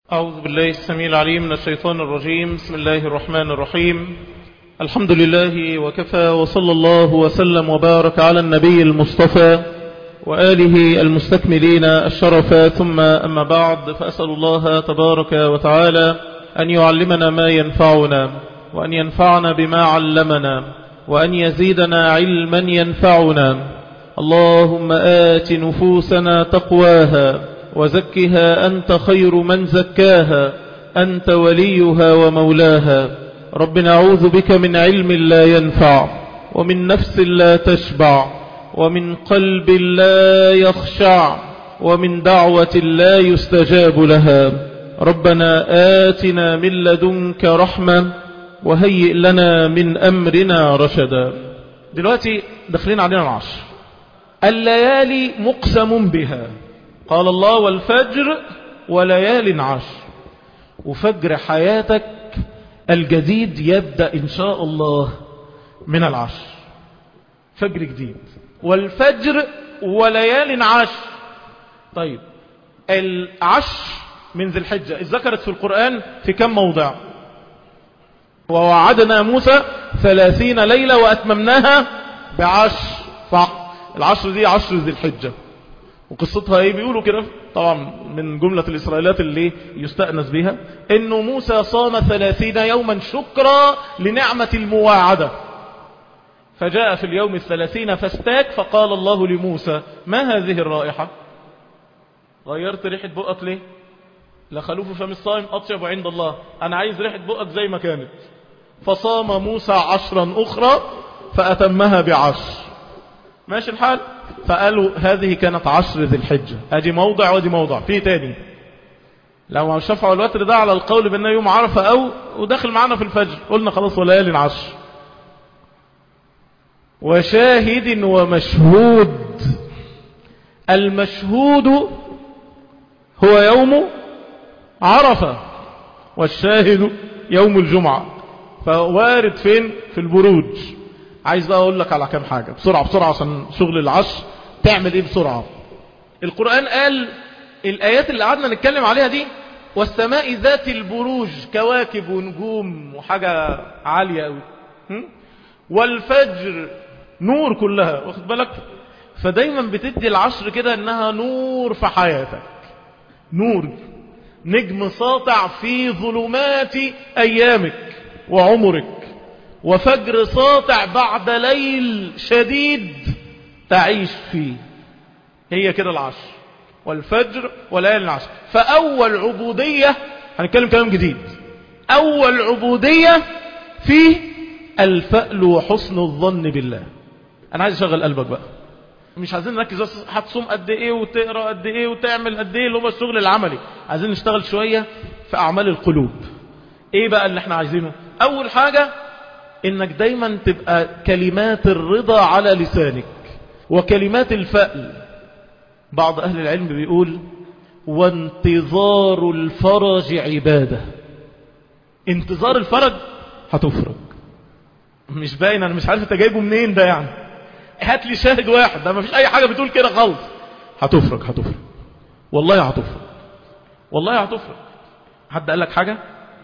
أعوذ بالله السميع العليم من الشيطان الرجيم بسم الله الرحمن الرحيم الحمد لله وكفى وصلى الله وسلم وبارك على النبي المصطفى وآله المستكملين الشرف ثم أما بعد فأسأل الله تبارك وتعالى أن يعلمنا ما ينفعنا وأن ينفعنا بما علمنا وأن يزيدنا علما ينفعنا اللهم آت نفوسنا تقواها وزكها أنت خير من زكاها أنت وليها ومولاها رب نعوذ بك من علم لا ينفع ومن نفس لا تشبع ومن قلب لا يخشع ومن دعوة لا يستجاب لها ربنا آتنا من لدنك رحمة وهيئ لنا من أمرنا رشدا دلوقتي داخلين علينا العشر الليالي مقسم بها قال الله والفجر وليال عشر وفجر حياتك الجديد يبدأ إن شاء الله من العشر فجر جديد والفجر وليال عشر طيب العشر من ذي الحجة ذكرت في القرآن في كم موضع ووعدنا موسى ثلاثين ليلة وأتممناها بعشر صح العشر دي عشر ذي الحجة وقصتها ايه بيقولوا كده طبعا من جملة الإسرائيلات اللي يستأنس بها انه موسى صام ثلاثين يوما شكرا لنعمة المواعدة فجاء في اليوم الثلاثين فاستاك فقال الله لموسى ما هذه الرائحة غيرت ريحة بقك ليه لخلوف فم الصائم أطيب عند الله أنا عايز ريحة بقك زي ما كانت فصام موسى عشرا أخرى فأتمها بعشر ماشي الحال فقالوا هذه كانت عشر ذي الحجة ادي موضع ودي موضع في تاني لو شفعوا الوتر ده على القول بأنه يوم عرفة أو وداخل معنا في الفجر قلنا خلاص وليال عشر وشاهد ومشهود المشهود هو يوم عرفة والشاهد يوم الجمعة فوارد فين في البروج عايز بقى اقول لك على كام حاجة بسرعة بسرعة عشان شغل العشر تعمل ايه بسرعة القرآن قال الايات اللي قعدنا نتكلم عليها دي والسماء ذات البروج كواكب ونجوم وحاجة عالية قوي والفجر نور كلها واخد بالك فدايما بتدي العشر كده انها نور في حياتك نور نجم ساطع في ظلمات ايامك وعمرك وفجر ساطع بعد ليل شديد تعيش فيه هي كده العشر والفجر وليالي العشر فأول عبودية هنتكلم كلام جديد أول عبودية في الفأل وحسن الظن بالله أنا عايز أشغل قلبك بقى مش عايزين نركز بس هتصوم قد ايه وتقرا قد ايه وتعمل قد ايه اللي هو الشغل العملي عايزين نشتغل شويه في اعمال القلوب ايه بقى اللي احنا عايزينه اول حاجه انك دايما تبقى كلمات الرضا على لسانك وكلمات الفأل بعض اهل العلم بيقول وانتظار الفرج عبادة انتظار الفرج هتفرج مش باين انا مش عارف انت جايبه منين ده يعني هات لي شاهد واحد ده ما فيش اي حاجة بتقول كده خالص هتفرج هتفرج والله هتفرج والله هتفرج حد قال لك حاجة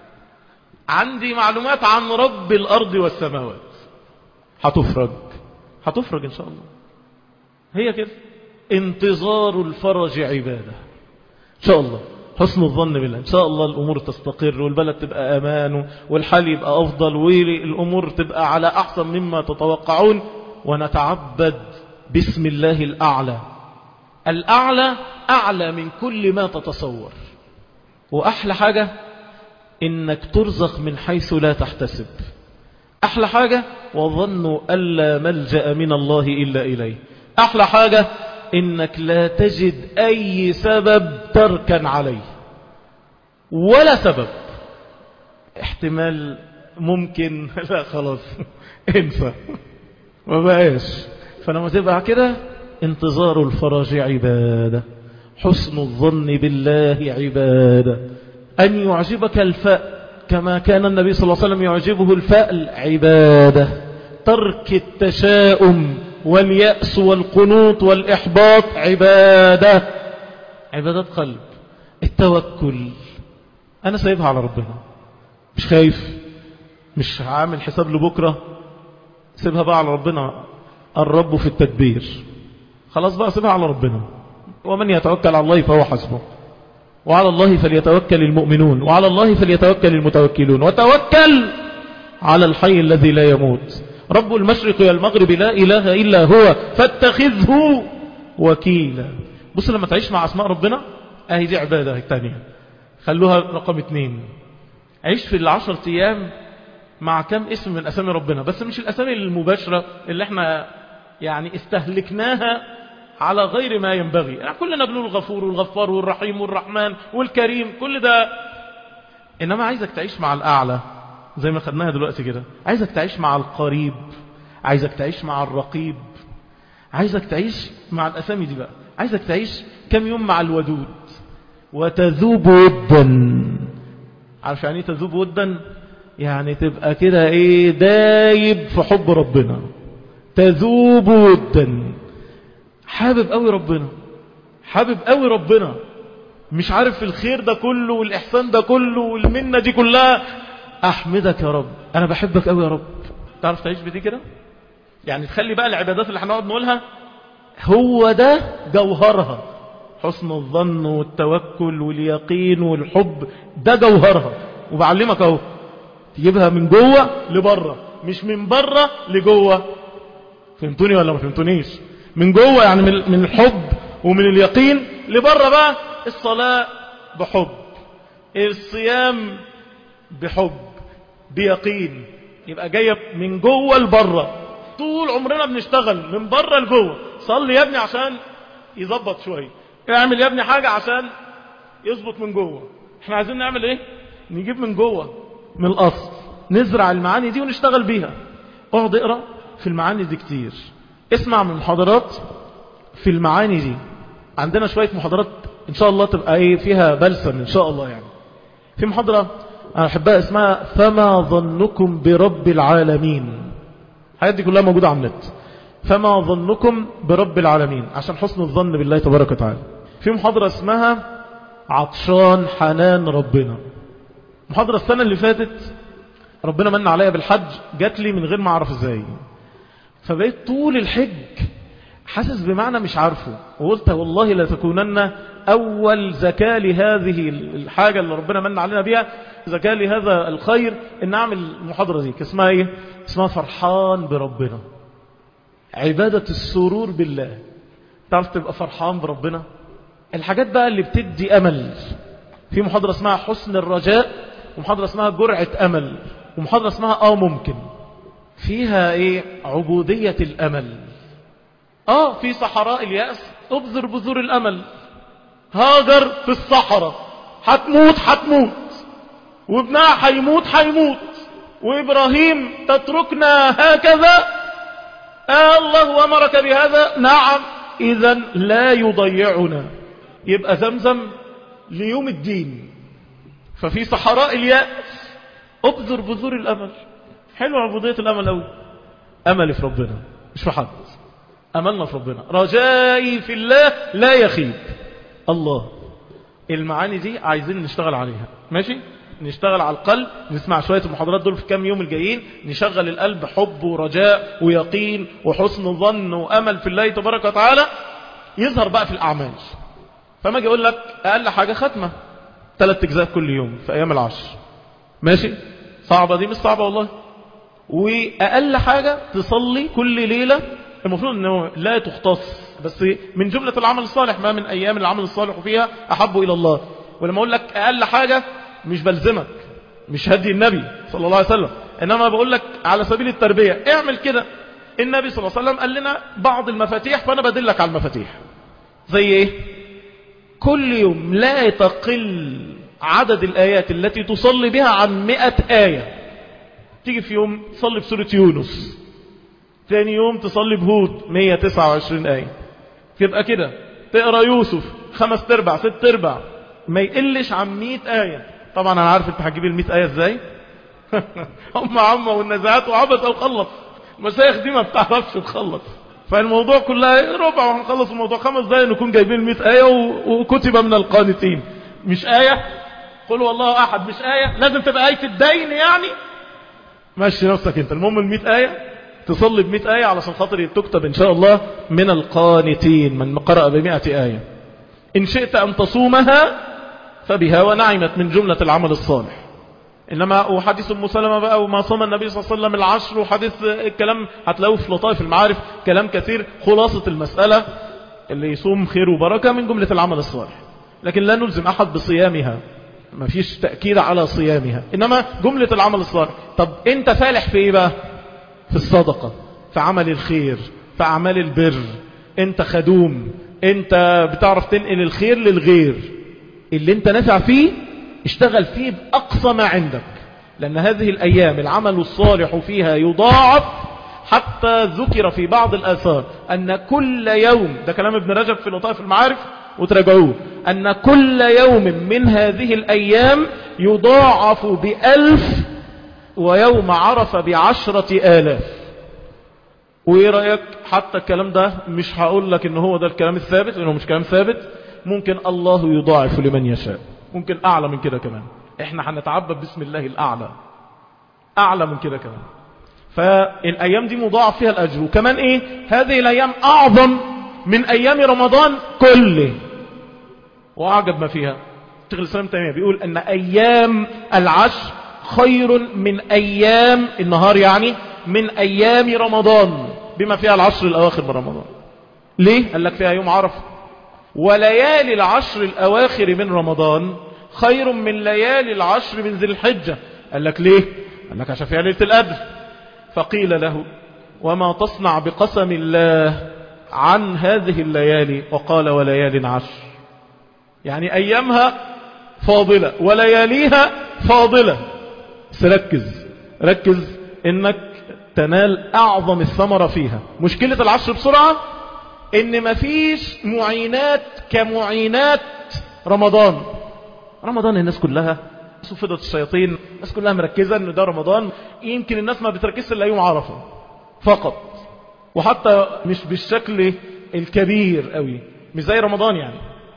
عندي معلومات عن رب الأرض والسماوات هتفرج هتفرج إن شاء الله هي كده انتظار الفرج عبادة إن شاء الله حسن الظن بالله إن شاء الله الأمور تستقر والبلد تبقى أمان والحال يبقى أفضل والأمور تبقى على أحسن مما تتوقعون ونتعبد باسم الله الأعلى الأعلى أعلى من كل ما تتصور وأحلى حاجة إنك ترزق من حيث لا تحتسب أحلى حاجة وظنوا ألا ملجأ من الله إلا إليه أحلى حاجة إنك لا تجد أي سبب تركا عليه ولا سبب احتمال ممكن لا خلاص انسى ما بقاش فلما تبقى كده انتظار الفرج عبادة حسن الظن بالله عبادة أن يعجبك الفأل كما كان النبي صلى الله عليه وسلم يعجبه الفأل عبادة ترك التشاؤم واليأس والقنوط والإحباط عبادة عبادة قلب التوكل أنا سايبها على ربنا مش خايف مش هعمل حساب لبكرة سيبها بقى على ربنا الرب في التدبير خلاص بقى سيبها على ربنا ومن يتوكل على الله فهو حسبه وعلى الله فليتوكل المؤمنون وعلى الله فليتوكل المتوكلون وتوكل على الحي الذي لا يموت رب المشرق والمغرب لا إله إلا هو فاتخذه وكيلا بص لما تعيش مع أسماء ربنا اهي دي عبادة الثانية خلوها رقم اتنين عيش في العشر ايام مع كم اسم من اسامي ربنا بس مش الاسامي المباشرة اللي احنا يعني استهلكناها على غير ما ينبغي يعني كلنا بنقول الغفور والغفار والرحيم والرحمن والكريم كل ده انما عايزك تعيش مع الاعلى زي ما خدناها دلوقتي كده عايزك تعيش مع القريب عايزك تعيش مع الرقيب عايزك تعيش مع الاسامي دي بقى عايزك تعيش كم يوم مع الودود وتذوب ودا عارف يعني ايه تذوب ودا يعني تبقى كده ايه دايب في حب ربنا تذوب ودا حابب قوي ربنا حابب قوي ربنا مش عارف الخير ده كله والإحسان ده كله والمنة دي كلها أحمدك يا رب أنا بحبك قوي يا رب تعرف تعيش بدي كده يعني تخلي بقى العبادات اللي هنقعد نقولها هو ده جوهرها حسن الظن والتوكل واليقين والحب ده جوهرها وبعلمك اهو تجيبها من جوه لبره مش من بره لجوه فهمتوني ولا ما فهمتونيش من جوه يعني من من الحب ومن اليقين لبره بقى الصلاة بحب الصيام بحب بيقين يبقى جاية من جوه لبره طول عمرنا بنشتغل من بره لجوه صلي يا ابني عشان يظبط شوية اعمل يا ابني حاجة عشان يظبط من جوه احنا عايزين نعمل ايه نجيب من جوه من الاصل نزرع المعاني دي ونشتغل بيها اقعد اقرا في المعاني دي كتير اسمع من محاضرات في المعاني دي عندنا شوية محاضرات ان شاء الله تبقى ايه فيها بلسم ان شاء الله يعني في محاضرة انا احبها اسمها فما ظنكم برب العالمين الحاجات دي كلها موجودة على النت فما ظنكم برب العالمين عشان حسن الظن بالله تبارك وتعالى في محاضرة اسمها عطشان حنان ربنا محاضرة السنة اللي فاتت ربنا من عليا بالحج جات لي من غير ما اعرف ازاي فبقيت طول الحج حاسس بمعنى مش عارفه وقلت والله لا تكونن أول زكاة لهذه الحاجة اللي ربنا من علينا بها زكاة لهذا الخير إن أعمل المحاضرة دي اسمها إيه؟ اسمها فرحان بربنا عبادة السرور بالله تعرف تبقى فرحان بربنا الحاجات بقى اللي بتدي أمل في محاضرة اسمها حسن الرجاء ومحاضرة اسمها جرعة أمل ومحاضرة اسمها آه ممكن فيها إيه عبودية الأمل آه في صحراء اليأس ابذر بذور الأمل هاجر في الصحراء هتموت هتموت وابنها هيموت هيموت وإبراهيم تتركنا هكذا آه الله أمرك بهذا نعم إذا لا يضيعنا يبقى زمزم ليوم الدين ففي صحراء اليأس ابذر بذور الأمل حلو عبودية الأمل أوي أملي في ربنا مش في حد أملنا في ربنا رجائي في الله لا يخيب الله المعاني دي عايزين نشتغل عليها ماشي نشتغل على القلب نسمع شوية المحاضرات دول في كام يوم الجايين نشغل القلب حب ورجاء ويقين وحسن ظن وأمل في الله تبارك وتعالى يظهر بقى في الأعمال فما اجي اقول لك أقل حاجة ختمة ثلاث أجزاء كل يوم في أيام العشر ماشي صعبة دي مش صعبة والله وأقل حاجة تصلي كل ليلة المفروض أنه لا تختص بس من جملة العمل الصالح ما من أيام العمل الصالح فيها أحب إلى الله ولما أقول لك أقل حاجة مش بلزمك مش هدي النبي صلى الله عليه وسلم إنما بقول لك على سبيل التربية اعمل كده النبي صلى الله عليه وسلم قال لنا بعض المفاتيح فأنا بدلك على المفاتيح زي إيه كل يوم لا تقل عدد الآيات التي تصلي بها عن مئة آية تيجي في يوم تصلي بسورة يونس ثاني يوم تصلي بهود 129 آية يبقى كده تقرأ يوسف خمس تربع ست تربع ما يقلش عن 100 آية طبعا أنا عارف أنت هتجيب ال 100 آية إزاي هم عمة والنزاعات وعبث وخلص المشايخ دي ما بتعرفش تخلص فالموضوع كلها ربع وهنخلص الموضوع خمس دقايق نكون جايبين 100 آية وكتب من القانتين مش آية قل والله أحد مش آية لازم تبقى آية الدين يعني ماشي نفسك انت المهم المئة آية تصلي بمئة آية علشان خاطر تكتب إن شاء الله من القانتين من قرأ بمئة آية إن شئت أن تصومها فبها ونعمت من جملة العمل الصالح إنما وحديث أم سلمة بقى وما صام النبي صلى الله عليه وسلم العشر وحديث الكلام هتلاقوه في لطائف المعارف كلام كثير خلاصة المسألة اللي يصوم خير وبركة من جملة العمل الصالح لكن لا نلزم أحد بصيامها ما فيش تأكيد على صيامها إنما جملة العمل الصالح طب أنت فالح في إيه بقى في الصدقة في عمل الخير في أعمال البر أنت خدوم أنت بتعرف تنقل الخير للغير اللي أنت نافع فيه اشتغل فيه بأقصى ما عندك لأن هذه الأيام العمل الصالح فيها يضاعف حتى ذكر في بعض الآثار أن كل يوم ده كلام ابن رجب في لطائف المعارف وتراجعوه أن كل يوم من هذه الأيام يضاعف بألف ويوم عرف بعشرة آلاف وإيه رأيك حتى الكلام ده مش هقول لك إن هو ده الكلام الثابت لأنه مش كلام ثابت ممكن الله يضاعف لمن يشاء ممكن أعلى من كده كمان إحنا هنتعبد باسم الله الأعلى أعلى من كده كمان فالأيام دي مضاعف فيها الأجر وكمان إيه هذه الأيام أعظم من أيام رمضان كله وأعجب ما فيها شيخ الإسلام تيمية بيقول أن أيام العشر خير من أيام النهار يعني من أيام رمضان بما فيها العشر الأواخر من رمضان ليه؟ قال لك فيها يوم عرفة وليالي العشر الأواخر من رمضان خير من ليالي العشر من ذي الحجة قال لك ليه؟ قال لك عشان فيها ليلة القدر فقيل له وما تصنع بقسم الله عن هذه الليالي وقال وليال عشر يعني أيامها فاضلة ولياليها فاضلة سركز ركز انك تنال اعظم الثمرة فيها مشكلة العشر بسرعة ان مفيش معينات كمعينات رمضان رمضان الناس كلها صفدت الشياطين الناس كلها مركزة ان ده رمضان يمكن الناس ما بتركزش الا يوم عرفة فقط وحتى مش بالشكل الكبير قوي مش زي رمضان يعني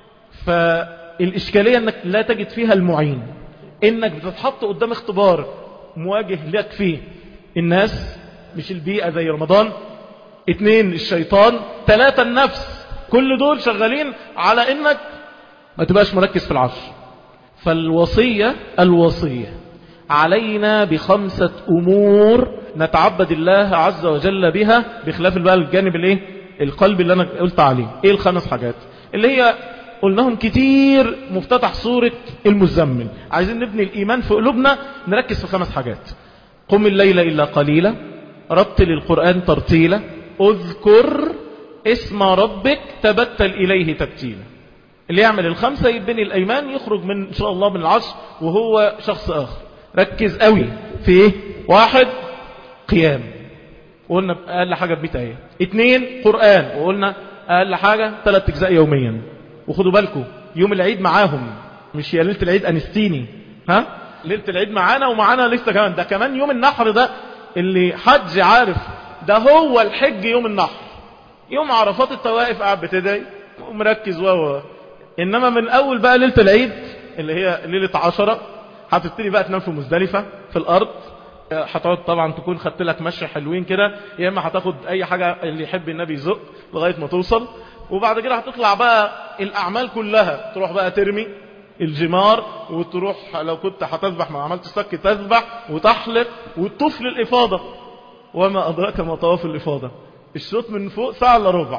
فالإشكالية انك لا تجد فيها المعين انك بتتحط قدام اختبار مواجه لك فيه الناس مش البيئة زي رمضان اتنين الشيطان تلاتة النفس كل دول شغالين على انك ما تبقاش مركز في العشر فالوصية الوصية علينا بخمسة امور نتعبد الله عز وجل بها بخلاف بقى الجانب الايه القلب اللي انا قلت عليه ايه الخمس حاجات اللي هي قلناهم كتير مفتتح سورة المزمل عايزين نبني الإيمان في قلوبنا نركز في خمس حاجات قم الليل إلا قليلا رتل القرآن ترتيلا اذكر اسم ربك تبتل إليه تبتيلا اللي يعمل الخمسة يبني الأيمان يخرج من إن شاء الله من العشر وهو شخص آخر ركز قوي في ايه واحد قيام وقلنا أقل حاجة بمئة آية اتنين قرآن وقلنا أقل حاجة ثلاث أجزاء يوميا وخدوا بالكم يوم العيد معاهم مش يا ليلة العيد أنستيني ها ليلة العيد معانا ومعانا لسه كمان ده كمان يوم النحر ده اللي حج عارف ده هو الحج يوم النحر يوم عرفات الطوائف قاعد بتدعي ومركز و انما من اول بقى ليلة العيد اللي هي ليلة عشرة هتبتدي بقى تنام في مزدلفة في الارض هتقعد طبعا تكون خدت لك مشي حلوين كده يا اما هتاخد اي حاجة اللي يحب النبي يزق لغاية ما توصل وبعد كده هتطلع بقى الأعمال كلها تروح بقى ترمي الجمار وتروح لو كنت هتذبح ما عملت سك تذبح وتحلق وتطوف للإفاضة وما أدراك ما طواف الإفاضة الشوط من فوق ساعة الا ربع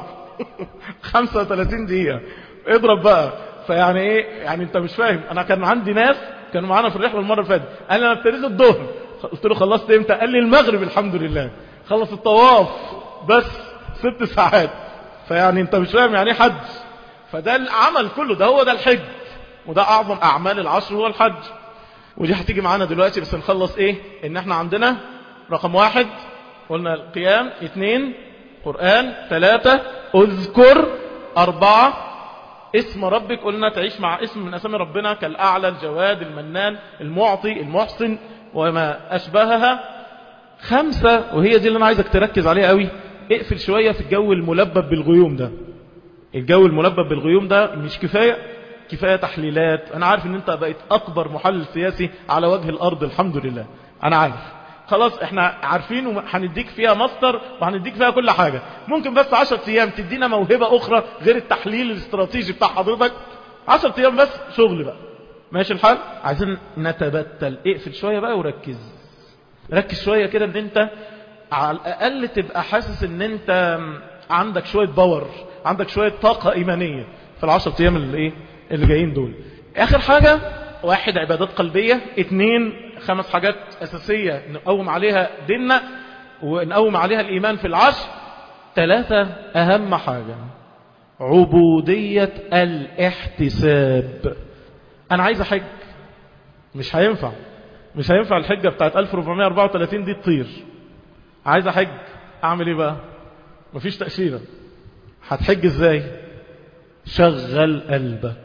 35 دقيقة اضرب بقى فيعني ايه يعني انت مش فاهم انا كان عندي ناس كانوا معانا في الرحلة المرة اللي فاتت قال لي انا ابتديت الظهر قلت له خلصت امتى قال لي المغرب الحمد لله خلص الطواف بس ست ساعات فيعني انت مش فاهم يعني ايه حج فده العمل كله ده هو ده الحج وده اعظم اعمال العشر هو الحج ودي هتيجي معانا دلوقتي بس نخلص ايه ان احنا عندنا رقم واحد قلنا القيام اثنين قرآن ثلاثة اذكر اربعة اسم ربك قلنا تعيش مع اسم من اسامي ربنا كالاعلى الجواد المنان المعطي المحسن وما اشبهها خمسة وهي دي اللي انا عايزك تركز عليها قوي اقفل شوية في الجو الملبب بالغيوم ده الجو الملبب بالغيوم ده مش كفاية كفاية تحليلات انا عارف ان انت بقيت اكبر محلل سياسي على وجه الارض الحمد لله انا عارف خلاص احنا عارفين وهنديك فيها ماستر وهنديك فيها كل حاجة ممكن بس 10 ايام تدينا موهبة اخرى غير التحليل الاستراتيجي بتاع حضرتك 10 ايام بس شغل بقى ماشي الحال عايزين نتبتل اقفل شوية بقى وركز ركز شوية كده ان انت على الاقل تبقى حاسس ان انت عندك شوية باور عندك شوية طاقة ايمانية في العشر ايام اللي ايه اللي جايين دول اخر حاجة واحد عبادات قلبية اتنين خمس حاجات اساسية نقوم عليها ديننا ونقوم عليها الايمان في العشر ثلاثة اهم حاجة عبودية الاحتساب انا عايز احج مش هينفع مش هينفع الحجة بتاعت 1434 دي تطير عايز احج اعمل ايه بقى مفيش تأشيرة هتحج ازاي شغل قلبك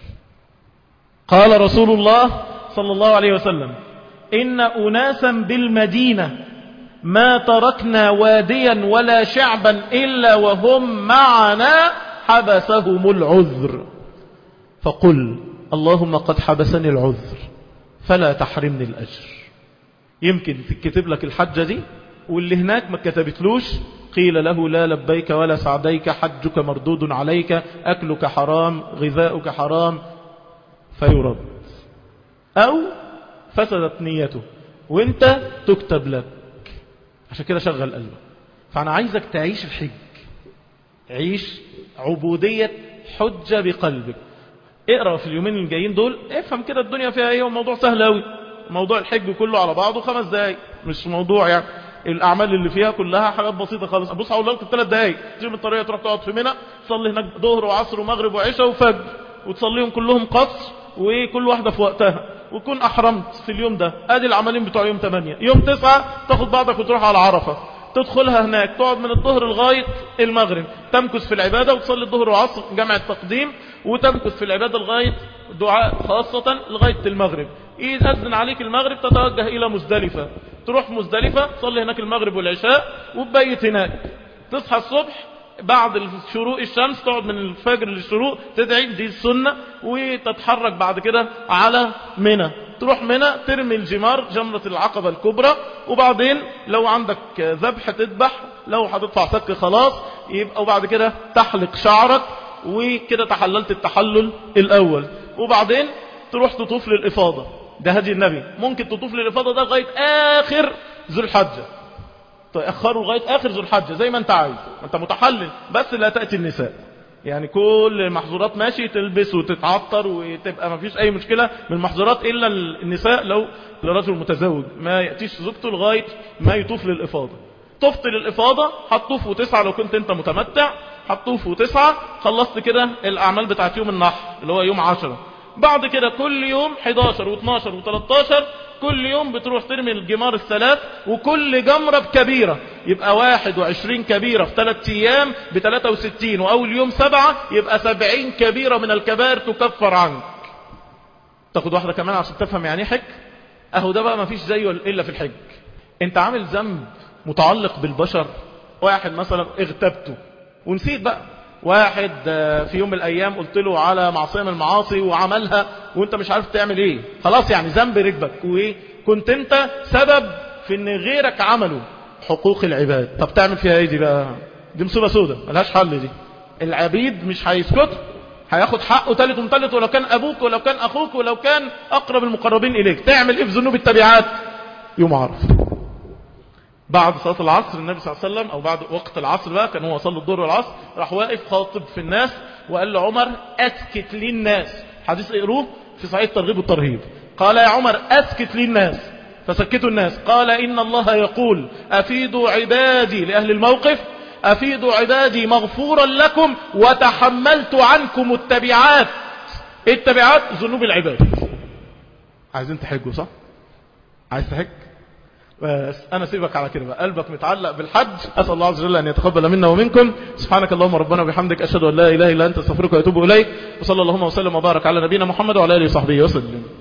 قال رسول الله صلى الله عليه وسلم إن أناسا بالمدينة ما تركنا واديا ولا شعبا إلا وهم معنا حبسهم العذر فقل اللهم قد حبسني العذر فلا تحرمني الأجر يمكن تكتب لك الحجة دي واللي هناك ما كتبتلوش قيل له لا لبيك ولا سعديك حجك مردود عليك أكلك حرام غذاؤك حرام فيرد أو فسدت نيته وانت تكتب لك عشان كده شغل قلبك فأنا عايزك تعيش الحج عيش عبودية حجة بقلبك اقرأ في اليومين الجايين دول افهم كده الدنيا فيها ايه وموضوع سهل اوي موضوع الحج كله على بعضه خمس دقايق مش موضوع يعني الاعمال اللي فيها كلها حاجات بسيطه خالص بص هقول لك ثلاث دقايق تيجي من الطريق تروح تقعد في منى تصلي هناك ظهر وعصر ومغرب وعشاء وفجر وتصليهم كلهم قصر وكل واحدة في وقتها وكون أحرمت في اليوم ده ادي العملين بتوع يوم 8 يوم 9 تاخد بعضك وتروح على عرفة تدخلها هناك تقعد من الظهر لغاية المغرب تمكث في العبادة وتصلي الظهر وعصر جمع التقديم وتمكث في العبادة لغاية دعاء خاصة لغاية المغرب يأذن عليك المغرب تتوجه إلى مزدلفة تروح مزدلفة تصلي هناك المغرب والعشاء وتبيت هناك تصحى الصبح بعد شروق الشمس تقعد من الفجر للشروق تدعي دي السنة وتتحرك بعد كده على منى تروح منى ترمي الجمار جمرة العقبة الكبرى وبعدين لو عندك ذبح تذبح لو هتدفع سك خلاص يبقى وبعد كده تحلق شعرك وكده تحللت التحلل الأول وبعدين تروح تطوف للإفاضة ده هدي النبي ممكن تطوف للإفاضة ده لغاية آخر ذو الحجة تأخروا لغاية آخر ذو الحجة زي ما انت عايز انت متحلل بس لا تأتي النساء يعني كل المحظورات ماشي تلبس وتتعطر وتبقى ما فيش اي مشكلة من المحظورات الا النساء لو لرجل متزوج ما يأتيش زوجته لغاية ما يطوف للإفاضة طفت للإفاضة هتطوف وتسعة لو كنت انت متمتع هتطوف وتسعة خلصت كده الأعمال بتاعت يوم النحر اللي هو يوم عشرة بعد كده كل يوم 11 و12 و13 كل يوم بتروح ترمي الجمار الثلاث وكل جمرة بكبيرة يبقى 21 كبيرة في 3 ايام ب 63 واول يوم سبعة يبقى 70 كبيرة من الكبائر تكفر عنك تاخد واحدة كمان عشان تفهم يعني حج اهو ده بقى ما فيش زيه الا في الحج انت عامل ذنب متعلق بالبشر واحد مثلا اغتبته ونسيت بقى واحد في يوم من الايام قلت له على معصيه من المعاصي وعملها وانت مش عارف تعمل ايه خلاص يعني ذنب ركبك وايه كنت انت سبب في ان غيرك عمله حقوق العباد طب تعمل فيها ايه دي بقى دي مصيبه سودة ملهاش حل دي العبيد مش هيسكتوا هياخد حقه تالت ومتلت ولو كان ابوك ولو كان اخوك ولو كان اقرب المقربين اليك تعمل ايه في ذنوب التبعات يوم عرفه بعد صلاة العصر النبي صلى الله عليه وسلم او بعد وقت العصر بقى كان هو صلى الظهر والعصر راح واقف خاطب في الناس وقال لعمر اسكت لي الناس حديث اقروه في صحيح الترغيب والترهيب قال يا عمر اسكت لي الناس فسكتوا الناس قال ان الله يقول افيدوا عبادي لاهل الموقف افيدوا عبادي مغفورا لكم وتحملت عنكم التبعات التبعات ذنوب العباد عايزين تحجوا صح عايز تحج بس انا سيبك على كده بقى قلبك متعلق بالحج اسال الله عز وجل ان يتقبل منا ومنكم سبحانك اللهم ربنا وبحمدك اشهد ان لا اله الا انت استغفرك واتوب اليك وصلى اللهم وسلم وبارك على نبينا محمد وعلى اله وصحبه وسلم